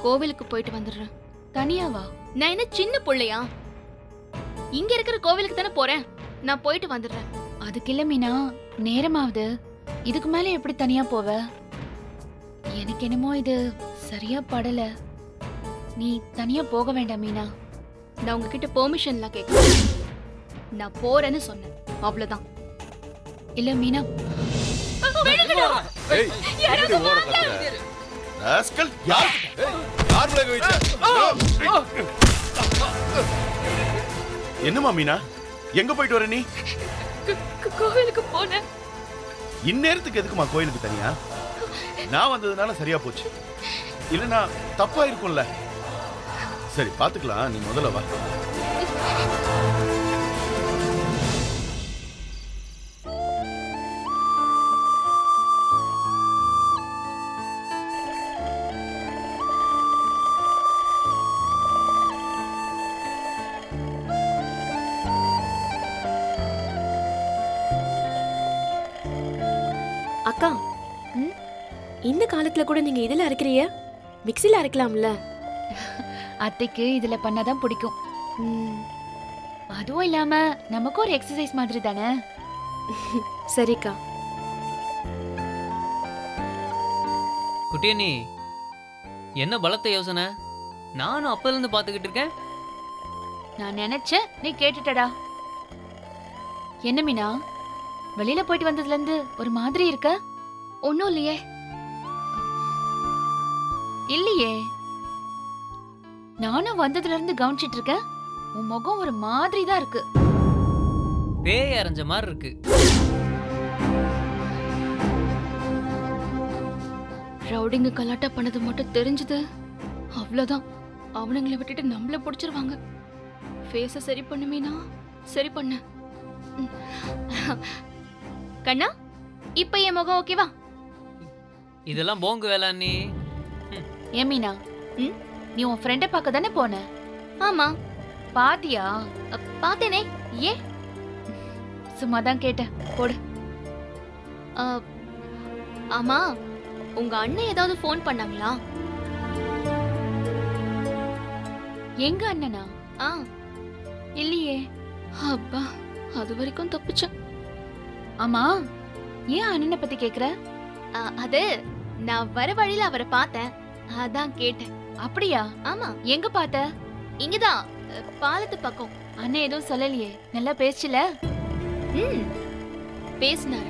கோவிலுக்கு போயிட்டு வந்துடுறேன் தனியாவா நான் என்ன சின்ன புள்ளையா இங்க இருக்கிற கோவிலுக்கு தானே போறேன் நான் போயிட்டு வந்துடுறேன் அதுக்கு இல்ல மீனா நேரமாவது இதுக்கு மேல எப்படி தனியா போவ எனக்கு என்னமோ இது சரியா படல நீ தனியா போக வேண்டாம் மீனா நான் உங்ககிட்ட பெர்மிஷன்லாம் கேட்கல நான் போறேன்னு சொன்னேன் அவ்வளவுதான் இல்ல மீனா ஏய் என்னடி ஓட கத்துற ராஸ்கல் யார் ஏய் யார் விலக வச்ச என்னம்மா மீனா எங்க போயிட்டு வர நீ கோவிலுக்கு போனேன் இந்நேரத்துக்கு எதுக்குமா கோயிலுக்கு தனியா நான் வந்ததுனால சரியா போச்சு இல்லனா தப்பா இருக்கும்ல சரி பாத்துக்கலாம் நீ முதல்ல வா அக்கா ம்? இந்த காலத்துல கூட நீங்க இதுல அரைக்கிறிய மிக்ஸில அரைக்கலாம்ல அத்தைக்கு இதுல பண்ணாதான் பிடிக்கும் ம், அதுவும் இல்லாம நமக்கு ஒரு எக்ஸசைஸ் மாதிரி தானே சரிக்கா குட்டியண்ணி என்ன பலத்த யோசனை நானும் அப்பல இருந்து பாத்துக்கிட்டு இருக்கேன் நான் நினைச்சேன் நீ கேட்டுட்டடா என்ன மீனா வெளியில போயிட்டு வந்ததுல இருந்து ஒரு மாதிரி இருக்க ஒன்னும் இல்லையே இல்லையே நானும் வந்ததுல இருந்து கவனிச்சிட்டு இருக்கேன் உன் முகம் ஒரு மாதிரி தான் இருக்கு பேய் அரைஞ்ச மாதிரி இருக்கு ரவுடிங்க கலாட்டா பண்ணது மட்டும் தெரிஞ்சது அவ்வளவுதான் அவனுங்களை விட்டுட்டு நம்மள பிடிச்சிருவாங்க ஃபேஸ சரி பண்ணுமீனா சரி பண்ண ம். கண்ணா இப்ப என் முகம் ஓகேவா இதெல்லாம் போங்கு வேலை அண்ணி ஏன் மீனா ம்? நீ உன் ஃப்ரெண்டை பார்க்க தானே போன ஆமா பாத்தியா அ, பார்த்தேனே ஏ சும்மா தான் கேட்டேன் போடு அ, ஆமா உங்க அண்ணன் ஏதாவது ஃபோன் பண்ணாங்களா எங்க அண்ணனா ஆ இல்லையே அப்பா அது வரைக்கும் தப்பிச்சேன் ஆமா ஏன் அண்ணனை பத்தி கேக்குற அ, அது நான் வர வழியில அவரை பார்த்தேன் அதான் கேட்டேன் அப்படியா ஆமா எங்க பார்த்த இங்கதான் அ, பாலத்து பக்கம் அண்ணன் எதுவும் சொல்லலையே நல்லா பேசல ம் பேசினாரு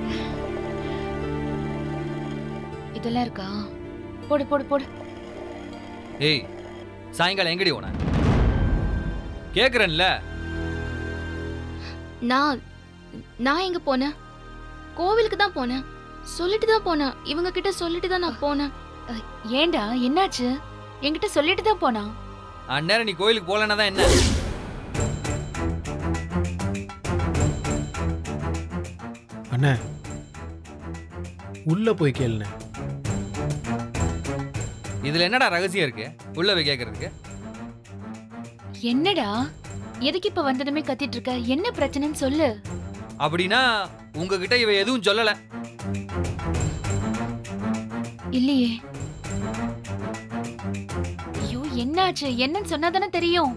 இதெல்லாம் இருக்கா போடு போடு போடு ஏய் சாயங்காலம் எங்கடி போன கேக்குறேன்ல நான் நான் எங்க போனேன் கோவிலுக்கு தான் போனேன் சொல்லிட்டு தான் போனேன் இவங்க கிட்ட சொல்லிட்டு தான் நான் போனேன் ஏன்டா என்னாச்சு என்கிட்ட சொல்லிட்டு தான் போனா அந்நேரம் நீ கோயிலுக்கு போலன்னா தான் என்ன அண்ணே உள்ள போய் கேளுண்ணே இதுல என்னடா ரகசியம் இருக்கு உள்ள போய் கேக்குறதுக்கு என்னடா எதுக்கு இப்ப வந்ததுமே கத்திட்டு இருக்க என்ன பிரச்சனைன்னு சொல்லு அப்படின்னா உங்ககிட்ட இவ எதுவும் சொல்லல இல்லையே ஐயோ என்னாச்சு என்னன்னு சொன்னாதானே தெரியும்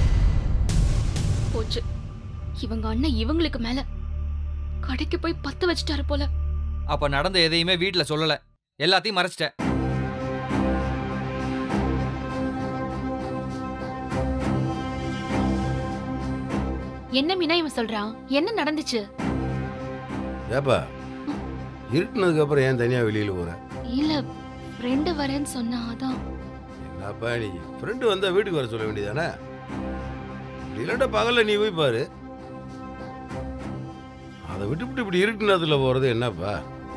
போச்சு இவங்க அண்ணன் இவங்களுக்கு மேல கடைக்கு போய் பத்து வச்சுட்டாரு போல அப்ப நடந்த எதையுமே வீட்ல சொல்லல எல்லாத்தையும் மறைச்சிட்ட என்ன மீனா இவன் சொல்றான் என்ன நடந்துச்சு ஏப்பா இருட்டுனதுக்கு அப்புறம் ஏன் தனியா வெளியில போற இல்ல ஃப்ரெண்டு வரேன்னு சொன்னா அதான் என்னப்பா நீ ஃப்ரெண்டு வந்தா வீட்டுக்கு வர சொல்ல வேண்டியதானே இல்லாட்டா பகல்ல நீ போய் பாரு அதை விட்டுவிட்டு இப்படி இருட்டுனதுல போறது என்னப்பா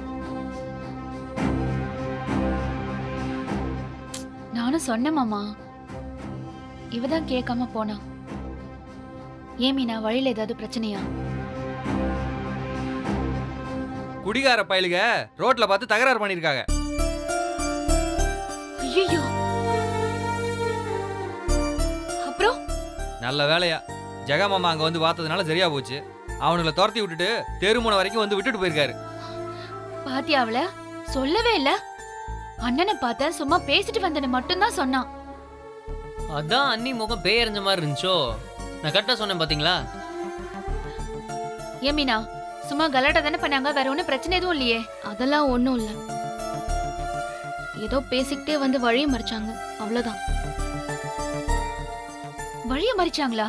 நானும் சொன்னேன் மாமா இவதான் கேட்காம போனா ஏன் மீனா வழியில ஏதாவது பிரச்சனையா குடிகார பயலுக ரோட்ல பார்த்து தகராறு பண்ணிருக்காங்க ஐயோ அப்புறம் நல்ல வேலையா ஜெகமாமா அங்க வந்து பார்த்ததுனால சரியா போச்சு அவனுங்களை துரத்தி விட்டுட்டு தெருமுனை வரைக்கும் வந்து விட்டுட்டு போயிருக்காரு பாத்தியா அவள சொல்லவே இல்ல அண்ணனை பார்த்த சும்மா பேசிட்டு வந்தேன்னு மட்டும்தான் சொன்னான் அதான் அண்ணி முகம் பேயறிஞ்ச மாதிரி இருந்துச்சோ நான் கரெக்டாக சொன்னேன் பாத்தீங்களா ஏன் மீனா சும்மா கலாட்டா தானே பண்ணாங்க வேற ஒன்றும் பிரச்சனை எதுவும் இல்லையே அதெல்லாம் ஒன்றும் இல்லை ஏதோ பேசிக்கிட்டே வந்து வழியை மறிச்சாங்க அவ்வளோதான் வழிய மறிச்சாங்களா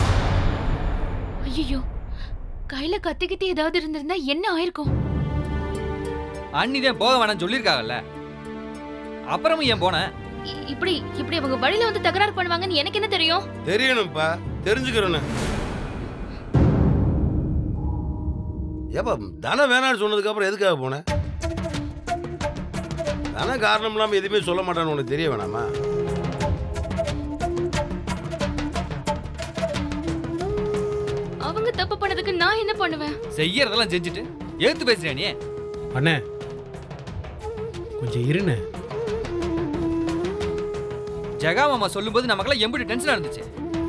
ஐயோ கையில கத்திக்கிட்டு ஏதாவது இருந்திருந்தா என்ன ஆயிருக்கும் அண்ணி தான் போக வேணாம்னு சொல்லியிருக்காங்கல்ல அப்புறமும் ஏன் போனேன் இ- இப்படி இப்படி அவங்க வழியில வந்து தகராறு பண்ணுவாங்கன்னு எனக்கு என்ன தெரியும் தெரியணும்ப்பா தெரிஞ்சுக்கிறேன்னு ஏப்பா தனம் வேணாம்னு சொன்னதுக்கு அப்புறம் எதுக்காக போனேன் தனம் காரணம் இல்லாம எதுவுமே சொல்ல மாட்டான்னு உனக்கு தெரிய வேணாமா அவங்க தப்பு பண்ணதுக்கு நான் என்ன பண்ணுவேன் செய்யறதெல்லாம் செஞ்சுட்டு எழுத்து பேசுறியா நீ அண்ணே கொஞ்சம் இருண்ணே ஜெகா மாமா சொல்லும்போது நமக்கெல்லாம் எம்பிட்டு டென்ஷனா இருந்துச்சு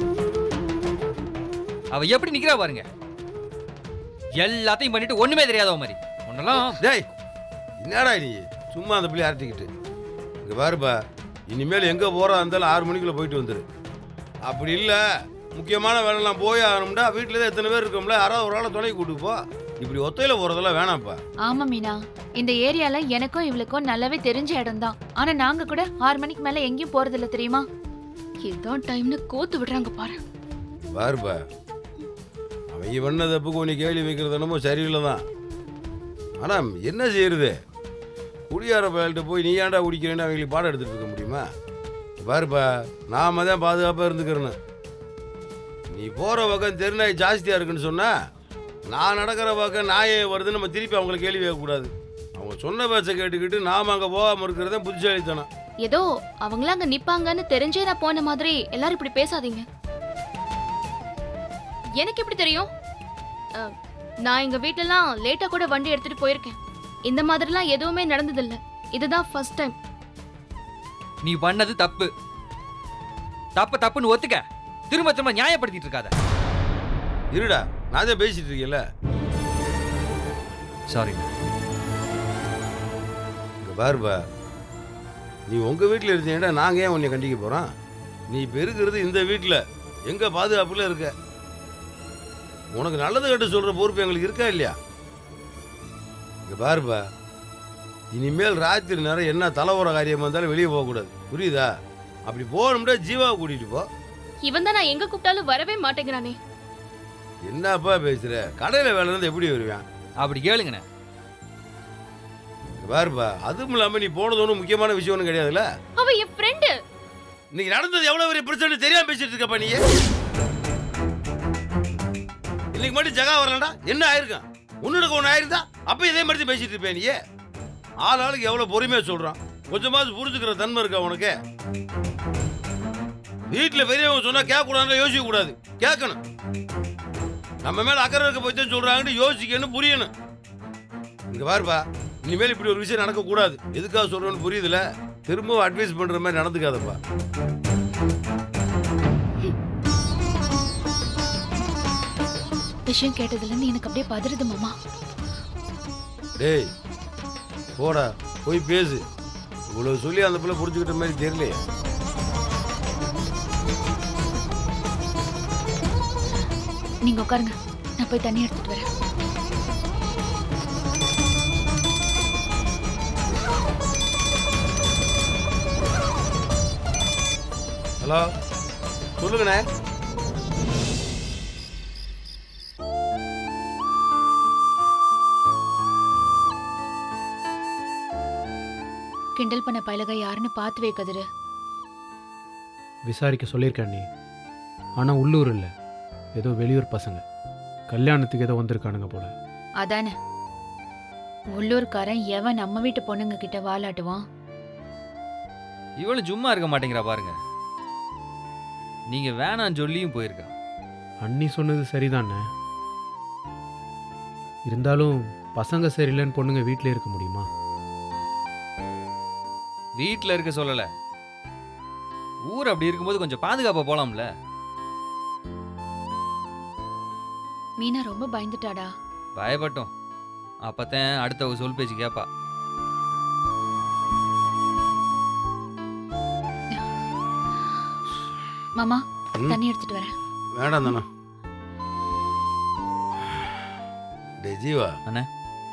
அவ எப்படி நிக்கிறா பாருங்க எல்லாத்தையும் பண்ணிட்டு ஒண்ணுமே தெரியாதவ மாதிரி ஒன்னெல்லாம் டேய் என்னடா நீ சும்மா அந்த பிள்ளை அரட்டிக்கிட்டு இங்க பாருப்பா இனிமேல் எங்க போறா இருந்தாலும் ஆறு மணிக்குள்ள போயிட்டு வந்துரு அப்படி இல்ல முக்கியமான வேலைலாம் போய் ஆகணும்டா வீட்டுல தான் எத்தனை பேர் இருக்கோம்ல யாராவது ஒரு ஆளை துணை கூட்டு போ இப்படி ஒத்தையில போறதெல்லாம் வேணாம்ப்பா ஆமா மீனா இந்த ஏரியால எனக்கும் இவளுக்கும் நல்லாவே தெரிஞ்ச இடம் தான் ஆனா நாங்க கூட ஆறு மணிக்கு மேல எங்கேயும் போறது இல்ல தெரியுமா இதான் டைம்னு கோத்து விடுறாங்க பாரு பாருப்பா அவங்க பண்ண தப்புக்கு உன்னை கேள்வி வைக்கிறது என்னமோ சரியில்லை தான் ஆனால் என்ன செய்யறது குடியார பயல்கிட்ட போய் நீ ஏன்டா குடிக்கிறேன்னு அவங்களுக்கு பாடம் எடுத்துட்டு இருக்க முடியுமா பாருப்பா நாம தான் பாதுகாப்பாக இருந்துக்கிறேன்னு நீ போகிற பக்கம் தெருநாய் ஜாஸ்தியாக இருக்குன்னு சொன்னா நான் நடக்கிற பக்கம் நாயே வருதுன்னு நம்ம திருப்பி அவங்கள கேள்வி கேட்கக்கூடாது அவங்க சொன்ன பேச்சை கேட்டுக்கிட்டு நாம் அங்கே போகாமல் இருக்கிறதே புத்திசாலித்தனம் ஏதோ அவங்களாம் அங்க நிப்பாங்கன்னு தெரிஞ்சே நான் போன மாதிரி எல்லாரும் இப்படி பேசாதீங்க எனக்கு எப்படி தெரியும் அஹ், நான் எங்க வீட்டுலலாம் லேட்டா கூட வண்டி எடுத்துட்டு போயிருக்கேன் இந்த மாதிரிலாம் எதுவுமே நடந்ததில்ல இதுதான் ஃபர்ஸ்ட் டைம் நீ பண்ணது தப்பு தப்பு தப்புன்னு ஒத்துக்க திரும்ப திரும்ப நியாயப்படுத்திட்டு இருக்காத இருடா நான் தான் பேசிட்டு இருக்கேன்ல சாரி இங்க பாருப்பா நீ உங்க வீட்டில் இருந்தீங்கன்னா நாங்கள் ஏன் உன்னை கண்டிக்க போறோம் நீ இப்போ இருக்கிறது இந்த வீட்டில் எங்க பாதுகாப்புல இருக்க உனக்கு நல்லது கட்டு சொல்ற பொறுப்பு எங்களுக்கு இருக்கா இல்லையா இங்க பாருப்பா இனிமேல் ராத்திரி நேரம் என்ன தலைவர காரியமா இருந்தாலும் வெளியே போகக்கூடாது புரியுதா அப்படி போகணும்னா ஜீவாவை கூட்டிட்டு போ இவன் தான் நான் எங்க கூப்பிட்டாலும் வரவே மாட்டேங்கிறானே என்னப்பா பேசுற கடையில் வேலை இருந்தா எப்படி வருவேன் அப்படி கேளுங்கண்ணே இங்க பாருப்பா அதுவும் இல்லாமல் நீ போனது ஒன்றும் முக்கியமான விஷயம் ஒன்றும் கிடையாதுல்ல அவ என் ஃப்ரெண்டு இன்னைக்கு நடந்தது எவ்வளவு பெரிய பிரச்சனை தெரியாம பேசிட்டு இருக்கப்பா நீ இன்னைக்கு மட்டும் ஜகா வரலடா என்ன ஆயிருக்கான் உன்னோட ஒன்று ஆயிருந்தா அப்ப இதே மாதிரி தான் பேசிட்டு இருப்பேன் நீ ஆள் ஆளுக்கு எவ்வளவு பொறுமையா சொல்றான் கொஞ்சமாவது புரிஞ்சுக்கிற தன்மை இருக்கா உனக்கு வீட்டுல பெரியவங்க சொன்னா கேட்க கூடாதுன்னு யோசிக்க கூடாது கேட்கணும் நம்ம மேல அக்கறை இருக்க போய் தான் சொல்றாங்கன்னு யோசிக்கணும் புரியணும் இங்க பாருப்பா இனிமேல் இப்படி ஒரு விஷயம் நடக்க கூடாது எதுக்காக சொல்றேன்னு புரியுதுல திரும்பவும் அட்வைஸ் பண்ற மாதிரி நடந்துக்காதப்பா விஷயம் கேட்டதுல இருந்து எனக்கு அப்படியே பதறுது மாமா டேய் போடா போய் பேசு இவ்வளவு சொல்லி அந்த பிள்ளை புரிஞ்சுக்கிட்ட மாதிரி தெரியலையே நீங்க உட்காருங்க நான் போய் தண்ணி எடுத்துட்டு வரேன் ஹலோ சொல்லுங்கண்ணே கிண்டல் பண்ண பயலக யாருன்னு பார்த்து வை கதிரு விசாரிக்க சொல்லியிருக்கேன் நீ ஆனால் உள்ளூர் இல்லை ஏதோ வெளியூர் பசங்க கல்யாணத்துக்கு ஏதோ வந்திருக்கானுங்க போல அதானே உள்ளூர்காரன் எவன் நம்ம வீட்டு பொண்ணுங்க கிட்ட வாலாட்டுவான் இவளும் சும்மா இருக்க மாட்டேங்கிறா பாருங்க நீங்க வேணாம் சொல்லியும் போயிருக்கா அண்ணி சொன்னது சரிதானே இருந்தாலும் பசங்க சரியில்லைன்னு பொண்ணுங்க வீட்டிலே இருக்க முடியுமா வீட்டில் இருக்க சொல்லல ஊர் அப்படி இருக்கும்போது கொஞ்சம் பாதுகாப்பா போலாம்ல மீனா ரொம்ப பயந்துட்டாடா பயப்பட்டோம் அப்பத்தான் அடுத்தவங்க சொல் பேச்சு கேப்பா மாமா ம்? தண்ணி எடுத்துட்டு வரேன் வேண்டாம் தானே டே ஜீவா அண்ணே.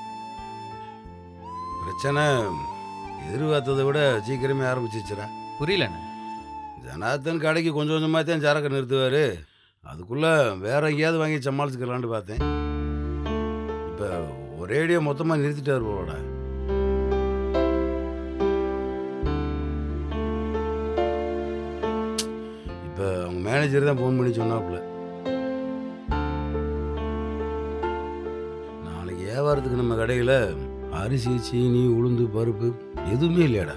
பிரச்சனை எதிர்பார்த்ததை விட சீக்கிரமே ஆரம்பிச்சிச்சுடா புரியலண்ணே ஜனார்த்தன் கடைக்கு கொஞ்சம் கொஞ்சமாக தான் சரக்கு நிறுத்துவார் அதுக்குள்ளே வேற எங்கேயாவது வாங்கி சமாளிச்சுக்கலான்னு பார்த்தேன் இப்போ ஒரேடியாக மொத்தமாக நிறுத்திட்டார் போலடா இப்போ அவங்க மேனேஜர் தான் ஃபோன் பண்ணி சொன்னாப்புல நாளைக்கு வியாபாரத்துக்கு நம்ம கடையில் அரிசி சீனி உளுந்து பருப்பு எதுவுமே இல்லையாடா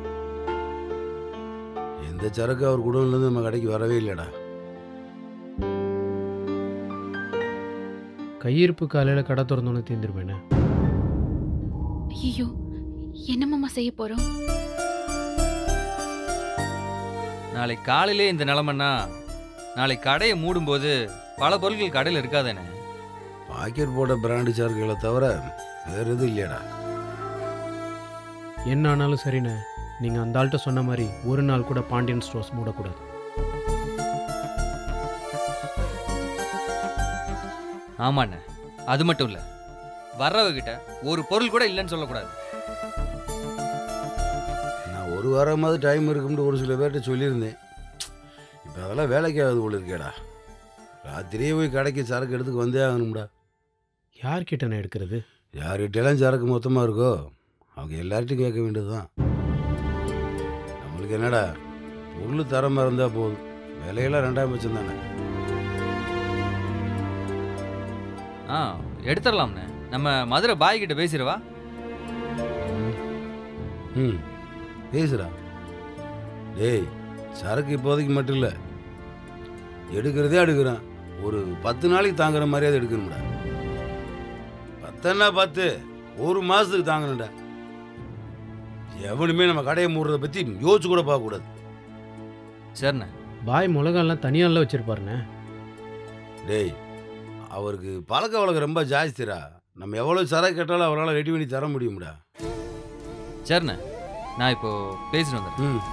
எந்த சரக்கு அவர் குடோன்லேருந்து நம்ம கடைக்கு வரவே இல்லைடா கையிருப்பு காலையில் கடை திறந்தோன்னு தீர்ந்துருவேனே ஐயோ என்ன மாமா செய்ய போறோம் நாளைக்கு காலையிலே இந்த நிலமன்னா நாளைக்கு கடையை மூடும்போது பல பொருட்கள் கடையில் இருக்காதானே பாக்கெட் போட்ட பிராண்டு சரக்குகளை தவிர வேற எதுவும் இல்லையாடா என்ன ஆனாலும் சரிண்ணே நீங்கள் அந்த ஆள்கிட்ட சொன்ன மாதிரி ஒரு நாள் கூட பாண்டியன் ஸ்டோர்ஸ் மூடக்கூடாது ஆமாண்ணே அது மட்டும் இல்லை வர்றவகிட்ட ஒரு பொருள் கூட இல்லைன்னு சொல்லக்கூடாது நான் ஒரு வாரமாவது டைம் இருக்கும்னு ஒரு சில பேர்கிட்ட சொல்லியிருந்தேன் இப்போ அதெல்லாம் வேலைக்கு ஆகுது போல இருக்கேடா ராத்திரியே போய் கடைக்கு சரக்கு எடுத்துக்கு வந்தே ஆகணும்டா யார்கிட்ட நான் எடுக்கிறது யார்கிட்டலாம் சரக்கு மொத்தமாக இருக்கோ அவங்க எல்லார்ட்டையும் கேட்க வேண்டியதுதான் நம்மளுக்கு என்னடா பொருள் தரமாக இருந்தால் போதும் விலையெல்லாம் ரெண்டாயிரம் பட்சம் தானே ஆ எடுத்துடலாம்ண்ணே நம்ம மதுரை பாய் கிட்ட பேசிடுவா ம் பேசுடா டேய் சரக்கு இப்போதைக்கு மட்டும் இல்லை எடுக்கிறதே எடுக்கிறான் ஒரு பத்து நாளைக்கு தாங்குற மாதிரியாவது எடுக்கணும்டா பத்தன்னா பத்து ஒரு மாதத்துக்கு தாங்கணும்டா எவனுமே நம்ம கடையை மூடுறதை பற்றி யோசிச்சு கூட பார்க்கக்கூடாது சரிண்ணே பாய் மிளகாலாம் தனியாலாம் வச்சிருப்பாருண்ணே டேய் அவருக்கு பழக்க வழக்கம் ரொம்ப ஜாஸ்திடா நம்ம எவ்வளோ சரக்கு கேட்டாலும் அவரால் ரெடி பண்ணி தர முடியும்டா சரிண்ணே நான் இப்போ பேசிட்டு வந்துடுறேன் ம்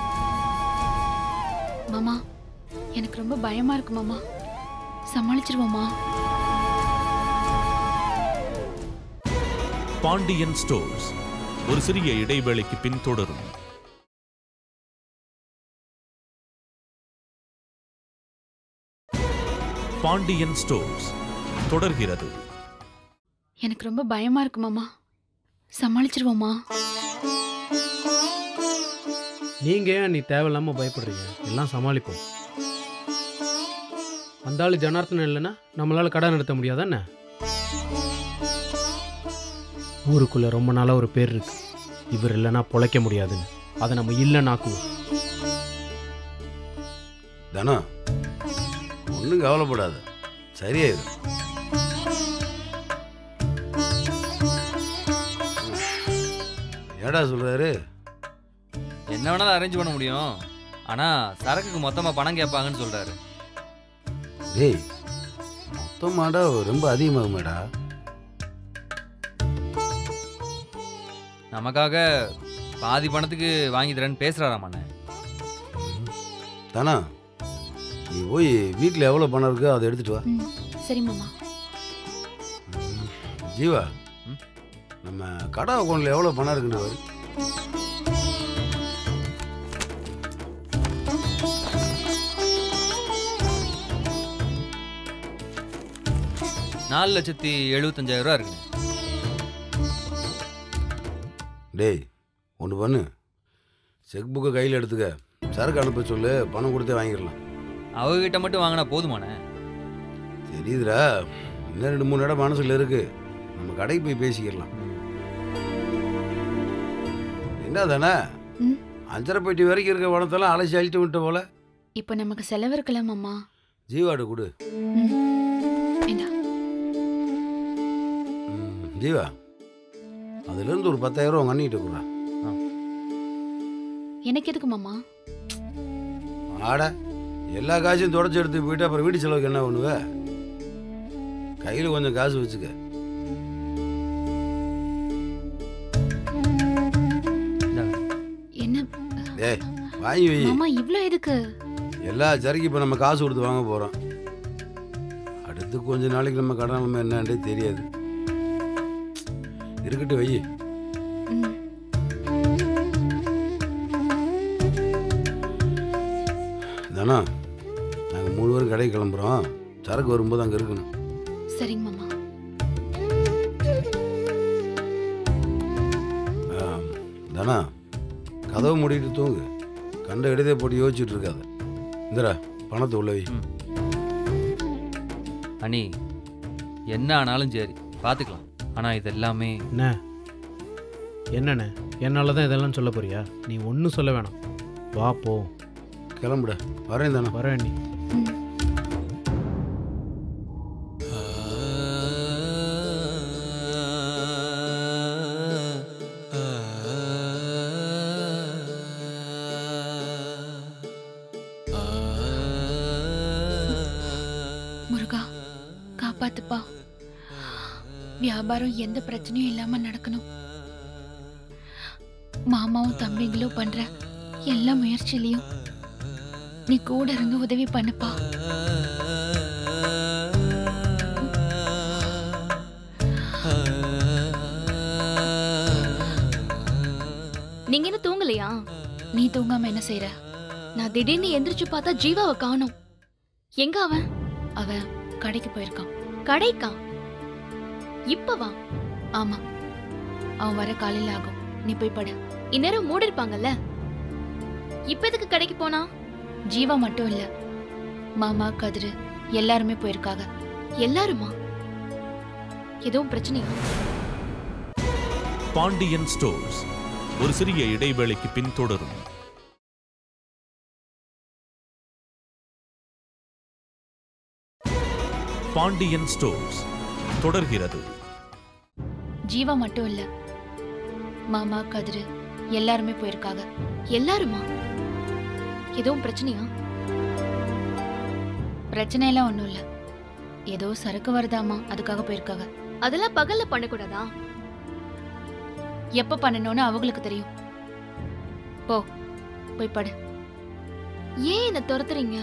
மாமா எனக்கு ரொம்ப பயமா இருக்கு மாமா சமாளிச்சிருவோமா பாண்டியன் ஸ்டோர்ஸ் ஒரு சிறிய இடைவேளைக்கு பின் தொடரும் பாண்டியன் ஸ்டோர்ஸ் தொடர்கிறது எனக்கு ரொம்ப பயமா இருக்கு மாமா சமாளிச்சிருவோமா நீங்கள் ஏன் நீ தேவையில்லாமல் பயப்படுறீங்க எல்லாம் சமாளிப்போம் அந்த ஆள் ஜனார்த்தனம் இல்லைன்னா நம்மளால் கடை நடத்த முடியாதானே ஊருக்குள்ளே ரொம்ப நாளாக ஒரு பேர் இருக்கு இவர் இல்லைன்னா பொழைக்க முடியாதுன்னு அதை நம்ம இல்லைன்னாக்குவோம் தானா ஒன்றும் கவலைப்படாத சரியாயிடும் ஏடா சொல்றாரு என்ன வேணாலும் அரேஞ்ச் பண்ண முடியும் ஆனா சரக்குக்கு மொத்தமா பணம் கேட்பாங்கன்னு சொல்றாரு டேய் மொத்தமாடா ரொம்ப அதிகமாகுமேடா நமக்காக பாதி பணத்துக்கு வாங்கி தரேன்னு பேசுறாராமாண்ணே தானா நீ போய் வீட்டில் எவ்வளோ பணம் இருக்கோ அதை எடுத்துட்டு வா ம் சரி மாமா ஜீவா ம்? நம்ம கடை அக்கௌண்ட்டில் எவ்வளோ பணம் இருக்குன்னு பாரு நாலு லட்சத்தி எழுபத்தஞ்சாயிரம் ரூபா இருக்குங்க டேய் ஒன்று பண்ணு செக் புக்கை கையில் எடுத்துக்க சரக்கு அனுப்ப சொல்லு பணம் கொடுத்தே வாங்கிடலாம் அவகிட்ட மட்டும் வாங்கினா போதுமாண்ணே தெரியுதுடா இன்னும் ரெண்டு மூணு இடம் மனசில் இருக்கு நம்ம கடைக்கு போய் பேசிக்கிடலாம் என்ன தானே ம். அஞ்சரை பெட்டி வரைக்கும் இருக்க பணத்தெல்லாம் அலசி அழிட்டு விட்ட போல இப்போ நமக்கு செலவு இருக்கல மாமா ஜீவாடு கொடு ம் இந்தா ம், ஜீவா அதுலேருந்து ஒரு பத்தாயிரம் ரூபா உங்கள் அண்ணிக்கிட்ட கொடுறா எனக்கு எதுக்கு மாமா ஆட எல்லா காசையும் தொடச்சி எடுத்து போயிட்டு அப்புறம் வீட்டு செலவுக்கு என்ன பண்ணுவ கையில் கொஞ்சம் காசு வச்சுக்க என்ன டேய் வாங்கி வை மாமா இவ்ளோ எதுக்கு எல்லா சரக்கு இப்போ நம்ம காசு கொடுத்து வாங்க போகிறோம் அடுத்து கொஞ்ச நாளைக்கு நம்ம கடன் நிலைமை என்னன்றே தெரியாது இருக்கட்டும் வை ம் தானா நாங்கள் மூணு பேரும் கடைக்கு கிளம்புறோம் சரக்கு வரும்போது அங்கே இருக்கணும் சரிங்க மாமா ஆ, தானா கதவை மூடிட்டு தூங்கு கண்ட இடத்தை போட்டு யோசிச்சுட்டு இருக்காத இந்தரா பணத்தை உள்ள வை அண்ணி என்ன ஆனாலும் சரி பார்த்துக்கலாம் ஆனால் இது எல்லாமே என்ன என்னண்ணே என்னால் தான் இதெல்லாம் சொல்ல போறியா நீ ஒன்றும் சொல்ல வேணாம் வா போ கிளம்புட வரேன் தானே வரேன் நீ ம் முருகா காப்பாத்துப்பா வியாபாரம் எந்த பிரச்சனையும் இல்லாம நடக்கணும் மாமாவும் தம்பிங்களும் பண்ற எல்லா முயற்சியிலையும் நீ கூட இருந்து உதவி பண்ணுப்பா நீங்க என்ன தூங்கலையா நீ தூங்காம என்ன செய்யற நான் திடீர்னு எந்திரிச்சு பார்த்தா ஜீவாவை காணோம் எங்க அவன் அவன் கடைக்கு போயிருக்கான் கடைக்கா இப்ப வா ஆமா அவன் வர காலையில ஆகும் நீ போய் படு இந்நேரம் மூடி இருப்பாங்கல்ல இப்ப எதுக்கு கடைக்கு போனா ஜீவா மட்டும் இல்ல மாமா கதிரு எல்லாருமே போயிருக்காங்க எல்லாருமா எதுவும் பிரச்சனையா பாண்டியன் ஸ்டோர்ஸ் ஒரு சிறிய இடைவேளைக்கு பின் தொடரும் பாண்டியன் ஸ்டோர்ஸ் தொடர்கிறது ஜீவா மட்டும் இல்ல மாமா கதிரு எல்லாருமே போயிருக்காங்க எல்லாருமா எதுவும் பிரச்சனையா பிரச்சனை எல்லாம் ஒண்ணும் இல்ல ஏதோ சரக்கு வருதாமா அதுக்காக போயிருக்காங்க அதெல்லாம் பகல்ல பண்ணக்கூடாதா எப்ப பண்ணணும்னு அவங்களுக்கு தெரியும் போ போய் படு ஏன் என்ன துரத்துறீங்க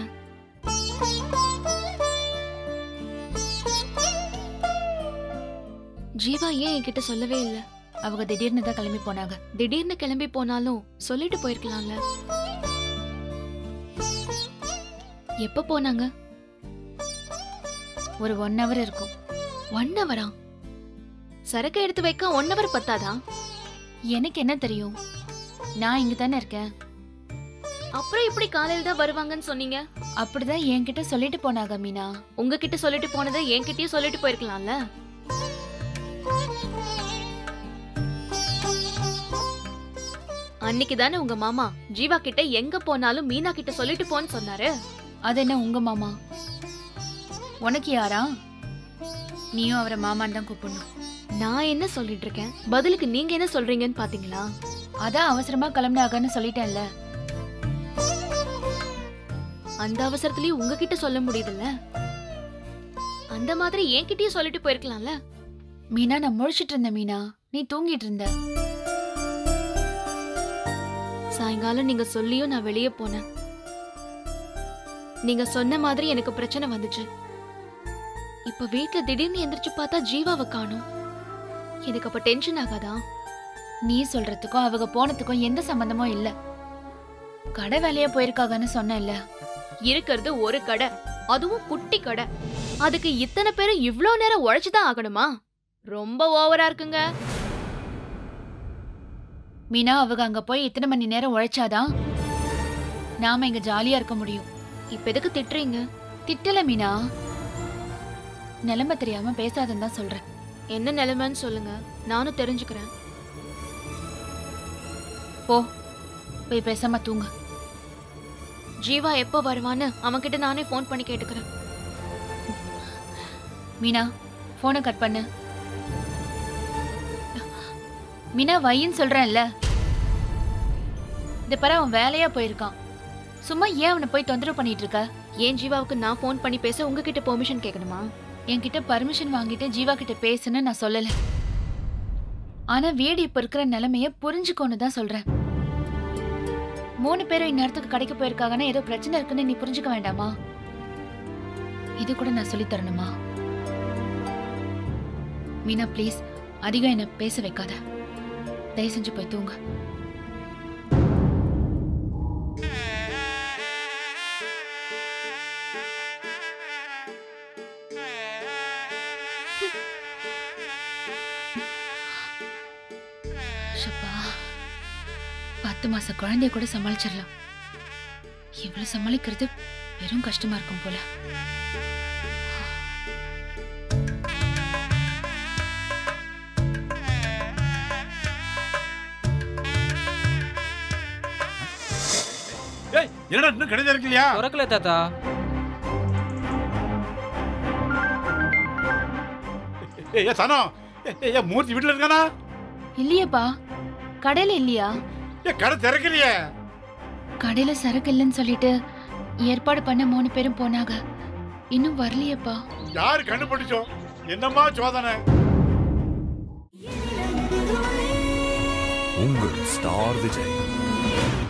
ஜீவா ஏன் என்கிட்ட சொல்லவே இல்ல அவங்க திடீர்னு தான் கிளம்பி போனாங்க திடீர்னு கிளம்பி போனாலும் சொல்லிட்டு போயிருக்கலாம்ல எப்ப போனாங்க ஒரு ஒன் ஹவர் இருக்கும் ஒன் ஹவரா சரக்கு எடுத்து வைக்க ஒன் ஹவர் பத்தாதா எனக்கு என்ன தெரியும் நான் இங்க தானே இருக்கேன் அப்புறம் இப்படி காலையில தான் வருவாங்கன்னு சொன்னீங்க அப்படிதான் என்கிட்ட சொல்லிட்டு போனாங்க மீனா உங்ககிட்ட சொல்லிட்டு போனதை என்கிட்டயும் சொல்லிட்டு போயிருக்கலாம்ல அன்னைக்கு தானே உங்க மாமா ஜீவா கிட்ட எங்க போனாலும் மீனா கிட்ட சொல்லிட்டு போன்னு சொன்னாரு அது என்ன உங்க மாமா உனக்கு யாரா நீயும் அவரை மாமான்னு தான் கூப்பிடணும் நான் என்ன சொல்லிட்டு இருக்கேன் பதிலுக்கு நீங்க என்ன சொல்றீங்கன்னு பாத்தீங்களா அதான் அவசரமா கிளம்பினாங்கன்னு சொல்லிட்டேன்ல அந்த அவசரத்துலயும் உங்ககிட்ட சொல்ல முடியுதுல்ல அந்த மாதிரி என்கிட்டயும் சொல்லிட்டு போயிருக்கலாம்ல மீனா நான் முழிச்சிட்டு இருந்தேன் மீனா நீ தூங்கிட்டு இருந்த சாயங்காலம் நீங்க சொல்லியும் நான் வெளியே போனேன் நீங்க சொன்ன மாதிரி எனக்கு பிரச்சனை வந்துச்சு இப்ப வீட்ல திடீர்னு எந்திரிச்சு பார்த்தா ஜீவாவை காணோம் எனக்கு அப்ப டென்ஷன் ஆகாதா நீ சொல்றதுக்கும் அவங்க போனதுக்கும் எந்த சம்பந்தமும் இல்ல கடை வேலையா போயிருக்காங்கன்னு சொன்னேன்ல இருக்கிறது ஒரு கடை அதுவும் குட்டி கடை அதுக்கு இத்தனை பேரும் இவ்ளோ நேரம் உழைச்சுதான் ஆகணுமா ரொம்ப ஓவரா இருக்குங்க மீனா அவங்க அங்க போய் இத்தனை மணி நேரம் உழைச்சாதான் நாம இங்க ஜாலியா இருக்க முடியும் இப்ப எதுக்கு திட்டுறீங்க திட்டல மீனா நிலைமை தெரியாம பேசாதன்னு தான் சொல்றேன் என்ன நிலைமைன்னு சொல்லுங்க நானும் தெரிஞ்சுக்கிறேன் போ போய் பேசாம தூங்க ஜீவா எப்போ வருவான்னு அவன்கிட்ட நானே ஃபோன் பண்ணி கேட்டுக்கிறேன் மீனா போனை கட் பண்ணு மீனா வையின்னு சொல்றேன்ல இந்த பாரு அவன் வேலையா போயிருக்கான் சும்மா ஏன் அவனை போய் தொந்தரவு பண்ணிட்டு இருக்க ஏன் ஜீவாவுக்கு நான் ஃபோன் பண்ணி பேச உங்ககிட்ட பெர்மிஷன் கேட்கணுமா என்கிட்ட பர்மிஷன் வாங்கிட்டு ஜீவா கிட்ட பேசுன்னு நான் சொல்லல ஆனா வீடு இப்ப இருக்கிற நிலைமைய புரிஞ்சுக்கோன்னு தான் சொல்றேன் மூணு பேரும் இந்நேரத்துக்கு கடைக்கு போயிருக்காங்கன்னா ஏதோ பிரச்சனை இருக்குன்னு நீ புரிஞ்சுக்க வேண்டாமா இது கூட நான் சொல்லி தரணுமா மீனா ப்ளீஸ் அதிகம் என்ன பேச வைக்காத தயவு செஞ்சு போய் தூங்க ஷப்பா பத்து மாச குழந்தைய கூட சமாளிச்சிடலாம் இவ்வளவு சமாளிக்கிறது வெறும் கஷ்டமா இருக்கும் போல ஏய் என்னடா இன்னும் கிடையாது இருக்கலையா திறக்கல தாத்தா ஏய் ஏ சனம் ஏய் ஏ மூர்த்தி வீட்டுல இருக்கானா இல்லையேப்பா கடையில இல்லையா ஏ கடை திறக்கலையே கடையில சரக்கு இல்லைன்னு சொல்லிட்டு ஏற்பாடு பண்ண மூணு பேரும் போனாங்க இன்னும் வரலையேப்பா யாரு கண்டுபிடிச்சோம் என்னம்மா சோதனை உங்கள் ஸ்டார் விஜய்